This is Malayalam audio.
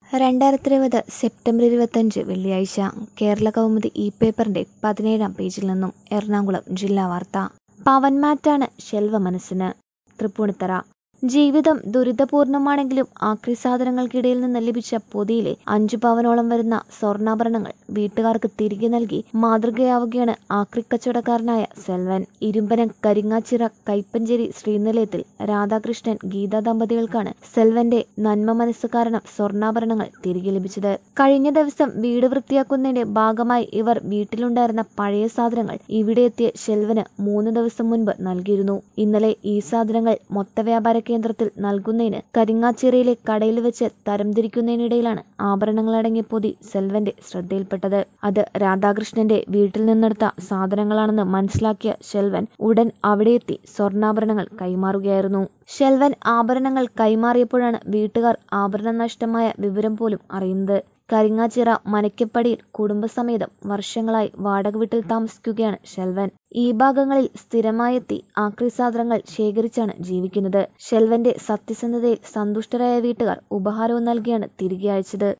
രണ്ടായിരത്തി ഇരുപത് സെപ്റ്റംബർ ഇരുപത്തഞ്ച് വെള്ളിയാഴ്ച കേരള കൗമുദി ഇ പേപ്പറിന്റെ പതിനേഴാം പേജിൽ നിന്നും എറണാകുളം ജില്ലാ വാർത്ത പവൻമാറ്റാണ് ശെൽവ മനസ്സിന് തൃപ്പൂണിത്തറ ജീവിതം ദുരിതപൂർണമാണെങ്കിലും ആക്രി സാധനങ്ങൾക്കിടയിൽ നിന്ന് ലഭിച്ച പൊതിയിലെ അഞ്ചു പവനോളം വരുന്ന സ്വർണ്ണാഭരണങ്ങൾ വീട്ടുകാർക്ക് തിരികെ നൽകി മാതൃകയാവുകയാണ് ആക്രി കച്ചവടക്കാരനായ സെൽവൻ ഇരുമ്പനം കരിങ്ങാച്ചിറ കൈപ്പഞ്ചേരി ശ്രീനിലയത്തിൽ രാധാകൃഷ്ണൻ ഗീത ദമ്പതികൾക്കാണ് സെൽവന്റെ നന്മ മനസ്സ് കാരണം സ്വർണ്ണാഭരണങ്ങൾ തിരികെ ലഭിച്ചത് കഴിഞ്ഞ ദിവസം വീട് വൃത്തിയാക്കുന്നതിന്റെ ഭാഗമായി ഇവർ വീട്ടിലുണ്ടായിരുന്ന പഴയ സാധനങ്ങൾ ഇവിടെ എത്തിയ ഷെൽവന് മൂന്ന് ദിവസം മുൻപ് നൽകിയിരുന്നു ഇന്നലെ ഈ സാധനങ്ങൾ മൊത്ത വ്യാപാര കേന്ദ്രത്തിൽ നൽകുന്നതിന് കരിങ്ങാച്ചിറയിലെ കടയിൽ വെച്ച് തരംതിരിക്കുന്നതിനിടയിലാണ് ആഭരണങ്ങളടങ്ങിയ പൊതി സെൽവന്റെ ശ്രദ്ധയിൽപ്പെട്ടത് അത് രാധാകൃഷ്ണന്റെ വീട്ടിൽ നിന്നെടുത്ത സാധനങ്ങളാണെന്ന് മനസ്സിലാക്കിയ ഷെൽവൻ ഉടൻ അവിടെയെത്തി സ്വർണ്ണാഭരണങ്ങൾ കൈമാറുകയായിരുന്നു ഷെൽവൻ ആഭരണങ്ങൾ കൈമാറിയപ്പോഴാണ് വീട്ടുകാർ ആഭരണ നഷ്ടമായ വിവരം പോലും അറിയുന്നത് കരിങ്ങാച്ചിറ മനക്കപ്പടിയിൽ കുടുംബസമേതം വർഷങ്ങളായി വാടക വീട്ടിൽ താമസിക്കുകയാണ് ഷെൽവൻ ഈ ഭാഗങ്ങളിൽ സ്ഥിരമായെത്തി ആക്രി സാധനങ്ങൾ ശേഖരിച്ചാണ് ജീവിക്കുന്നത് ഷെൽവന്റെ സത്യസന്ധതയിൽ സന്തുഷ്ടരായ വീട്ടുകാർ ഉപഹാരവും നൽകിയാണ് തിരികെ അയച്ചത്